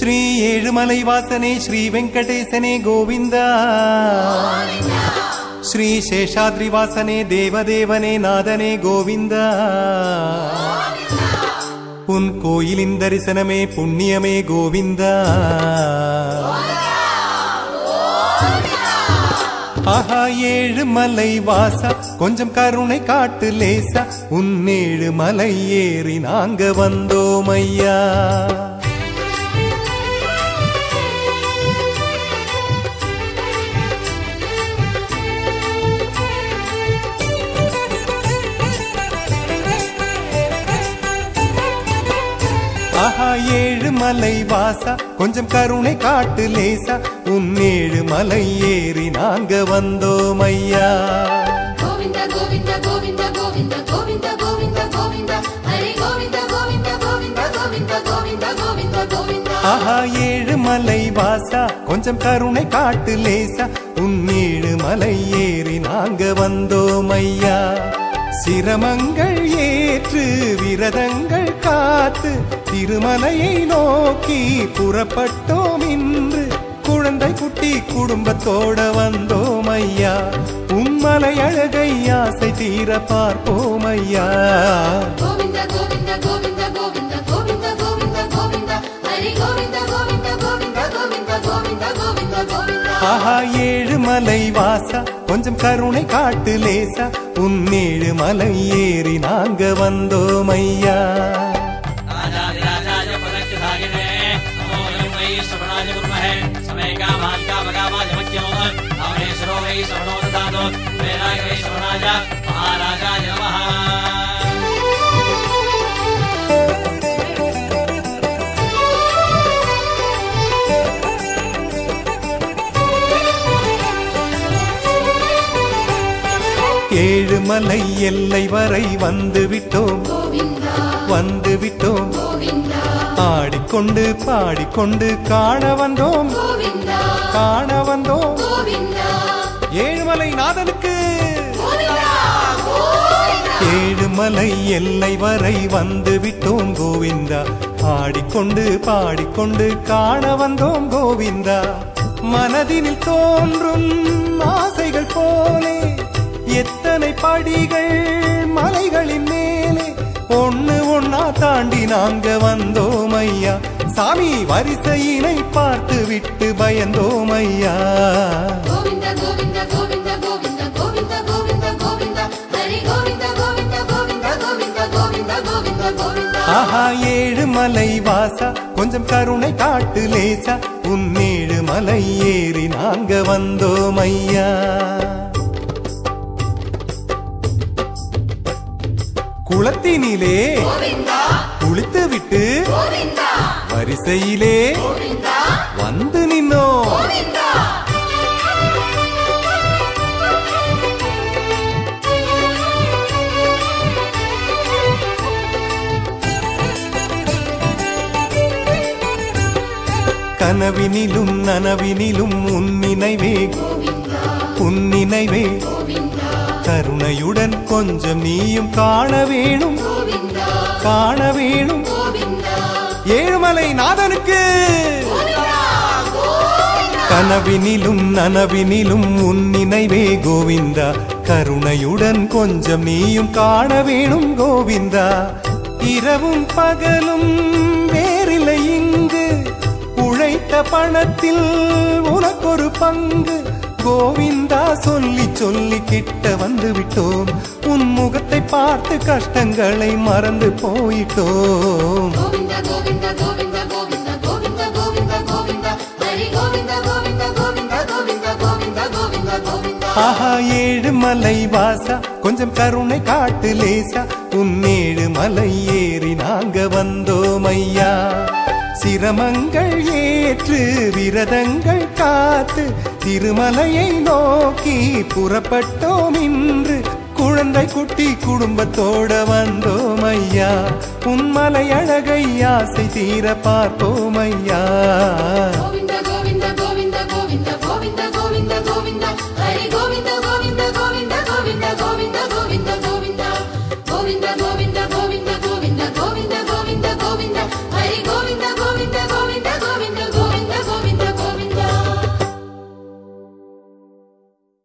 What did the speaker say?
ஸ்ரீ ஏழுமலை வாசனே ஸ்ரீ வெங்கடேசனே கோவிந்தா ஸ்ரீ சேஷாத்ரி வாசனே தேவதேவனே நாதனே கோவிந்தா உன் கோயிலின் தரிசனமே புண்ணியமே கோவிந்தா ஆஹா ஏழு மலை வாசா கொஞ்சம் கருணை காட்டு லேசா உன் ஏழு மலை ஏறி நாங்க வந்தோம் ஐயா ஆஹா ஏழு மலை வாசா கொஞ்சம் கருணை காட்டு லேசா உன் ஏழு மலை ஏறி நாங்க வந்தோம் ஐயா గోవింద గోవింద గోవింద గోవింద గోవింద గోవింద గోవింద హరి గోవింద గోవింద గోవింద గోవింద గోవింద గోవింద గోవింద ஆஹா ஏழு மலை வாசா கொஞ்சம் கருணை காட்டு லேசா உன் ஏழு மலை ஏறி நாங்க வந்தோம் ஐயா சிரமங்கள் ஏற்று விரதங்கள் காத்து திருமலையை நோக்கி புறப்பட்டோம் இன்று குழந்தை குட்டி குடும்பத்தோட வந்தோம் ஐயா உன்மலை அழகை ஆசை தீர பார்ப்போம் ஐயா గోవింద గోవింద గోవింద గోవింద గోవింద గోవింద గోవింద హరి గోవింద గోవింద గోవింద గోవింద గోవింద గోవింద గోవింద ஆஹா ஏழு மலை வாசா கொஞ்சம் கருணை காட்டு லேசா உன் ஏழு மலை ஏறி நாங்க வந்தோம் ஐயா राजाधिराजाय पदक्षिधागिने नमो वयं वै श्रवणाय कुर्महे समे कामान् कामकामाय मह्यमो अमहेश्वरो वै श्रवणो ददातु वेदाय वै श्रवणाय महाराजाय नमः ஏழு மலை எல்லை வரை வந்து விட்டோம் గోవింద வந்து விட்டோம் గోవింద ஆடிக்கொண்டு பாடிக்கொண்டு காண வந்தோம் గోవింద காண வந்தோம் గోవింద ஏழுமலை நாதனுக்கு గోవింద గోవింద ஏழுமலை எல்லை வரை வந்து விட்டோம் கோவிந்தா பாடிக்கொண்டு பாடிக்கொண்டு காண வந்தோம் கோவிந்தா மனதினில் தோன்றும் ஆசைகள் போலே எத்தனை படிகள் மலைகளின் மேலே ஒண்ணு ஒன்னா தாண்டி நாங்க வந்தோம் ஐயா சாமி வரிசையினை பார்த்து விட்டு பயந்தோம் ஐயா గోవింద గోవింద గోవింద గోవింద గోవింద గోవింద గోవింద హరి గోవింద గోవింద గోవింద గోవింద గోవింద గోవింద గోవింద ஆஹா ஏழு மலை வாசா கொஞ்சம் கருணை காட்டு லேசா உன் ஏழு மலை ஏறி நாங்க வந்தோம் ஐயா குளத்தினிலே గోవింద குளித்து விட்டு గోవింద வரிசையிலே గోవింద வந்து நின்னோம் గోవింద கனவினிலும் நனவினிலும் உன் நினைவே గోవింద உன் நினைவே గోవింద கருணையுடன் கொஞ்சம் நீயும் காண வேணும் గోవింద காண வேணும் గోవింద ஏழுமலை நாதனுக்கு கனவினிலும் நனவினிலும் உன் நினைவே கோவிந்தா கருணையுடன் கொஞ்சம் நீயும் காண வேணும் கோவிந்தா இரவும் பகலும் வேறில்லை இங்கு உழைத்த பணத்தில் உனக்கொரு பங்கு கோவிந்தா சொல்லி சொல்லி கிட்ட வந்து விட்டோம் உன் முகத்தை பார்த்து கஷ்டங்களை மறந்து போயிட்டோம் గోవింద గోవింద గోవింద గోవింద గోవింద గోవింద గోవింద హరి గోవింద గోవింద గోవింద గోవింద గోవింద గోవింద గోవింద ஆஹா ஏழு மலை வாசா கொஞ்சம் கருணை காட்டு லேசா உன் ஏழு மலை ஏறி நாங்க வந்தோம் ஐயா சிரமங்கள் ஏற்று விரதங்கள் காத்து திருமலையை நோக்கி புறப்பட்டோம் இன்று குழந்தை குட்டி குடும்பத்தோட வந்தோம் ஐயா உன்மலை அழகை ஆசை தீர பார்ப்போம் ஐயா గోవింద